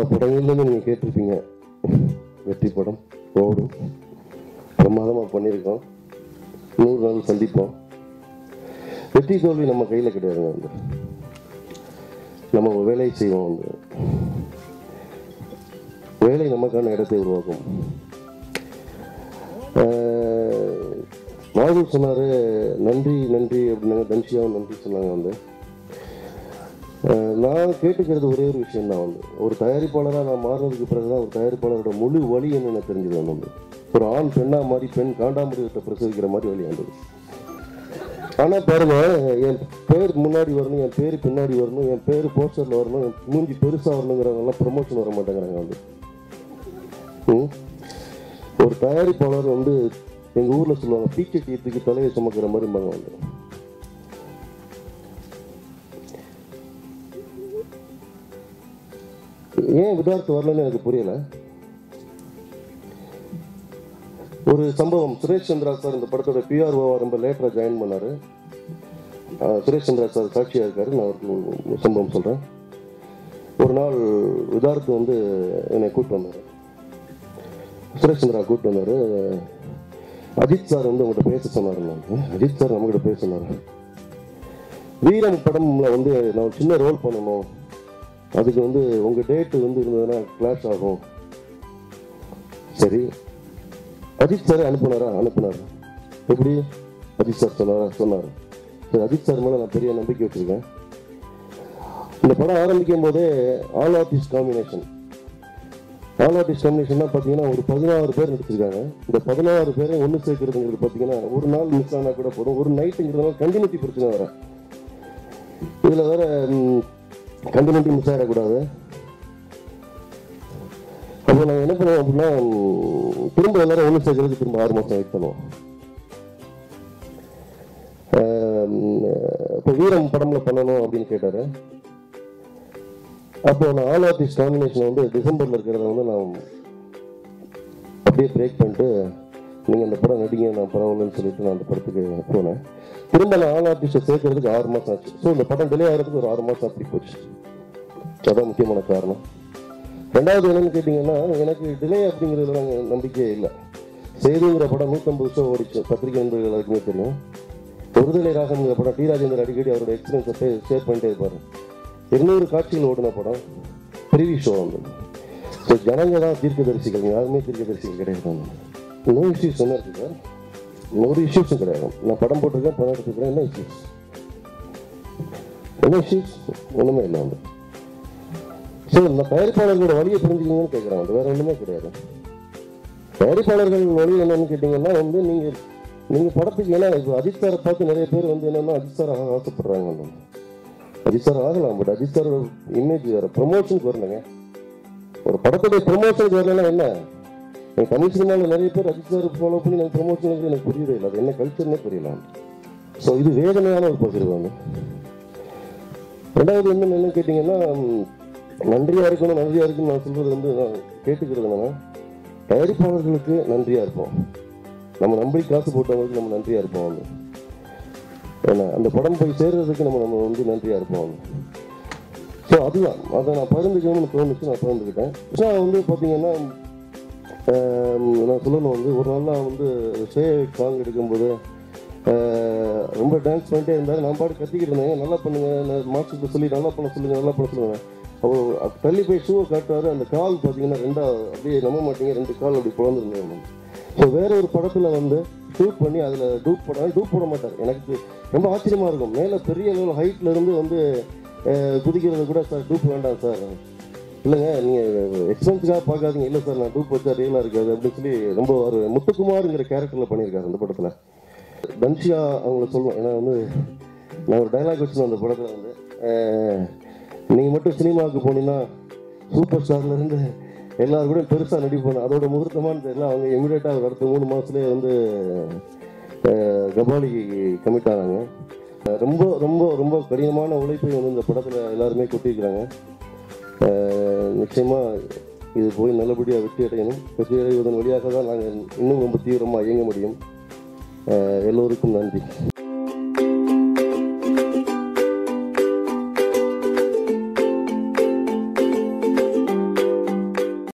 படங்கள்லையும் நீங்கள் கேட்டிருப்பீங்க வெற்றி படம் ஓடும் பிரமாதமாக பண்ணியிருக்கோம் நூறு நாள் சந்திப்போம் வெற்றி தோல்வி நம்ம கையில் கிடையாதுங்க வந்து நம்ம ஒரு வேலையை செய்வோம் வந்து வேலை நமக்கான இடத்தை உருவாக்கும் ஆஹ், ராகுல் சொன்னார் நன்றி நன்றி அப்படின்னாங்க தன்ஷியாவும் நன்றி சொன்னாங்க வந்து ஆஹ், நான் கேட்டுக்கிறது ஒரே ஒரு விஷயம் தான் வந்து ஒரு தயாரிப்பாளராக நான் மாறினதுக்கு பிறகு தான் ஒரு தயாரிப்பாளரோட முழு வழி என்னென்ன தெரிஞ்சது வந்து ஒரு ஆண் பெண்ணா மாதிரி பெண் காண்டாமிருகத்தை பிரசவிக்கிற மாதிரி வழி வந்தது ஆனால் பாருங்க என் பேர் முன்னாடி வரணும் என் பேர் பின்னாடி வரணும் என் பேர் போஸ்டரில் வரணும் என் மூஞ்சி பெருசாக வரணுங்கிறவங்கலாம் ப்ரமோஷன் வர மாட்டேங்கிறாங்க வந்து ம்? ஒரு தயாரிப்பாளர் வந்து எங்கள் ஊரில் சொல்லுவாங்க பீச்சை தீர்த்துக்கு தலையை சுமக்கிற மாதிரி இருப்பாங்க வந்து ஏன் விதார்த்து வரலன்னு எனக்கு புரியல ஒரு சம்பவம் சுரேஷ் சந்திரா சார் இந்த படத்தோட பிஆர்ஓ ரொம்ப லேட்டராக ஜாயின் பண்ணார் சுரேஷ் சந்திரா சார் சாட்சியாக இருக்காரு நான் அவருக்கு ஒரு சம்பவம் சொல்கிறேன் ஒரு நாள் விதார்த்து வந்து என்னை கூப்பிட்டு வந்தார் சுரேஷ் சந்திரா கூப்பிட்டு வந்தார் அஜித் சார் வந்து உங்கள்கிட்ட பேச சொன்னார் நான் அஜித் சார் நம்மகிட்ட பேச சொன்னார் வீரம் படம்ல வந்து நான் ஒரு சின்ன ரோல் பண்ணணும் அதுக்கு வந்து உங்கள் டேட்டு வந்து இருந்ததுன்னா கிளாஷ் ஆகும் சரி அஜித் சார் அனுப்புனாரா அனுப்புனார் எப்படி அஜித் சார் சொன்னாரா சொன்னார் சரி அஜித் சார் மேலே நான் பெரிய நம்பிக்கை வச்சுருக்கேன் இந்த படம் ஆரம்பிக்கும் போதே all artist combination all artist காம்பினேஷன்னா பார்த்தீங்கன்னா ஒரு பதினாறு பேர் நடிச்சிருக்காங்க இந்த பதினாறு பேரை ஒன்று சேர்க்கறதுங்கிறது பார்த்தீங்கன்னா ஒரு நாள் மிஸ் ஆனால் கூட போதும் ஒரு நைட்டுங்கிறதுனால கண்டினியூட்டி பிரச்சனை வர இதில் வேற கண்டினியூட்டி மிஸ் ஆகிடக்கூடாது அப்போ நாங்கள் என்ன பண்ணுவோம் அப்படின்னா ம், திரும்ப எல்லாரும் ஒன்று சேர்க்கறதுக்கு திரும்ப ஆறு மாதம் வெயிட் பண்ணுவோம் இப்போ வீரம் படம்ல பண்ணணும் அப்படின்னு கேட்டாரு அப்போ நான் ஆல் ஆர்டிஸ்ட் காம்பினேஷன் வந்து டிசம்பர்ல இருக்கிறத வந்து நான் அப்படியே பிரேக் பண்ணிட்டு நீங்கள் அந்த படம் நடிங்க நான் பரவாயில்லன்னு சொல்லிட்டு நான் அந்த படத்துக்கு போனேன் திரும்ப நான் ஆல் ஆர்டிஸ்ட்டை சேர்க்கறதுக்கு ஆறு மாதம் ஆச்சு ஸோ இந்த படம் டிலே ஆகிறதுக்கு ஒரு ஆறு மாதம் அப்படி போச்சு அதான் முக்கியமான காரணம் ரெண்டாவது என்னன்னு கேட்டிங்கன்னா எனக்கு டிலே அப்படிங்கிறதுல நாங்கள் நம்பிக்கையே இல்லை செய்திங்கிற படம் நூற்றம்பது ஷோ ஓடிச்சு பத்திரிகை நண்பர்கள் எல்லாருக்குமே தெரியும் விடுதலை ராகம்ங்கிற படம் டி ராஜேந்தர் அடிக்கடி அவரோட எக்ஸ்பீரியன்ஸை ஷேர் பண்ணிட்டே இருப்பார் இருநூறு காட்சிகள் ஓடின படம் ப்ரிவி ஷோ வந்து ஸோ ஜனங்க தான் தீர்க்கதரிசிகள் யாருமே தீர்க்கதரிசிகள் கிடையாது நோ இஷ்யூஸ் என்ன இருக்கு சார் ஒரு இஷ்யூஸும் கிடையாது நான் படம் போட்டிருக்கேன் படம் எடுத்துக்கிறேன் என்ன இஷ்யூஸ் என்ன இஷ்யூஸ் ஒன்றுமே இல்லை வந்து ஸோ இந்த தயாரிப்பாளர்களோட வழியை புரிஞ்சுக்கீங்கன்னு கேட்குறாங்க அது வேற ஒன்றுமே கிடையாது தயாரிப்பாளர்கள் வழி என்னன்னு கேட்டிங்கன்னா வந்து நீங்கள் நீங்கள் படத்துக்கு ஏன்னா இப்போ அஜித் சாரை பார்த்து நிறைய பேர் வந்து என்னென்னா அஜித் சார் ஆக ஆசைப்படுறாங்க வந்து. அஜித் சார் ஆகலாம் பட் அஜித் சார் இமேஜ் வேறு ப்ரொமோஷனுக்கு வரலங்க ஒரு படத்துடைய ப்ரொமோஷனுக்கு வரலன்னா என்ன என் தமிழ் சினிமாவில் நிறைய பேர் அஜித் சார் ஃபாலோ பண்ணி எனக்கு ப்ரொமோஷனுக்கு எனக்கு புரியவே இல்லை அது என்ன கல்ச்சர்னே புரியல ஸோ இது வேதனையான ஒரு பகிர்வு வந்து ரெண்டாவது என்ன என்ன கேட்டிங்கன்னா ம், நன்றியா இருக்கணும் நன்றியா இருக்குன்னு நான் சொல்றது வந்து நான் கேட்டுக்கிறது என்னன்னா தயாரிப்பாளர்களுக்கு நன்றியா இருப்போம் நம்ம நம்பி காசு போட்டவங்களுக்கு நம்ம நன்றியா இருப்போம் வந்து ஏன்னா அந்த படம் போய் சேர்றதுக்கு நம்ம நம்ம வந்து நன்றியா இருப்போம் வந்து ஸோ அதுதான் அதை நான் பகிர்ந்துக்கணும்னு தோணுச்சு நான் பகிர்ந்துக்கிட்டேன் நான் வந்து பார்த்தீங்கன்னா ஆம், நான் சொல்லணும் வந்து ஒரு நாள் நான் வந்து ஸ்ரே சாங் எடுக்கும்போது ஆஹ், ரொம்ப டான்ஸ் பண்ணிட்டே இருந்தார் நான் பாட்டு கத்திக்கிட்டு இருந்தேன் நல்லா பண்ணுங்க மாஸ்டர்கிட்ட சொல்லி நல்லா பண்ண சொல்லுங்க நல்லா பண்ண சொல்லுங்க அவர் தள்ளி போய் ஷூவை காட்டுவார் அந்த கால் பார்த்தீங்கன்னா ரெண்டா அப்படியே நம்ப மாட்டீங்க ரெண்டு கால் அப்படி குழந்துருந்தேன் ஸோ வேற ஒரு படத்தில் வந்து ஷூட் பண்ணி அதில் டூப் போட டூப் போட மாட்டார் எனக்கு ரொம்ப ஆச்சரியமா இருக்கும் மேலே பெரிய லெவல் ஹைட்ல இருந்து வந்து ஆஹ், குதிக்கிறது கூட சார் டூப் வேண்டாம் சார் இல்லைங்க நீங்கள் எக்ஸ்பென்ஸுக்காக பார்க்காதீங்க இல்லை சார் நான் டூப் வச்சா ரியலாக இருக்காது அப்படின்னு சொல்லி ரொம்ப ஒரு முத்துக்குமாருங்கிற கேரக்டரில் பண்ணியிருக்காரு அந்த படத்தில் தன்ஷியா அவங்கள சொல்லுவோம் ஏன்னா வந்து நான் ஒரு டைலாக் வச்சுருந்தேன் அந்த படத்தில் வந்து நீங்கள் மட்டும் சினிமாவுக்கு போனீங்கன்னா சூப்பர் ஸ்டார்லேருந்து எல்லாரும் கூட பெருசாக நடிப்போம் அதோட முகூர்த்தமானு தெரியல அவங்க இமீடியட்டாக அடுத்த மூணு மாதத்துலேயே வந்து அஹ், கபாலி கமிட் ஆனாங்க அஹ், ரொம்ப ரொம்ப ரொம்ப கடினமான உழைப்பை வந்து இந்த படத்தில் எல்லாருமே கொட்டியிருக்கிறாங்க அஹ், நிச்சயமா இது போய் நல்லபடியாக வெற்றி அடையணும் வெற்றி அடைவதன் வழியாக தான் நாங்கள் இன்னும் ரொம்ப தீவிரமாக இயங்க முடியும் அஹ், எல்லோருக்கும் நன்றி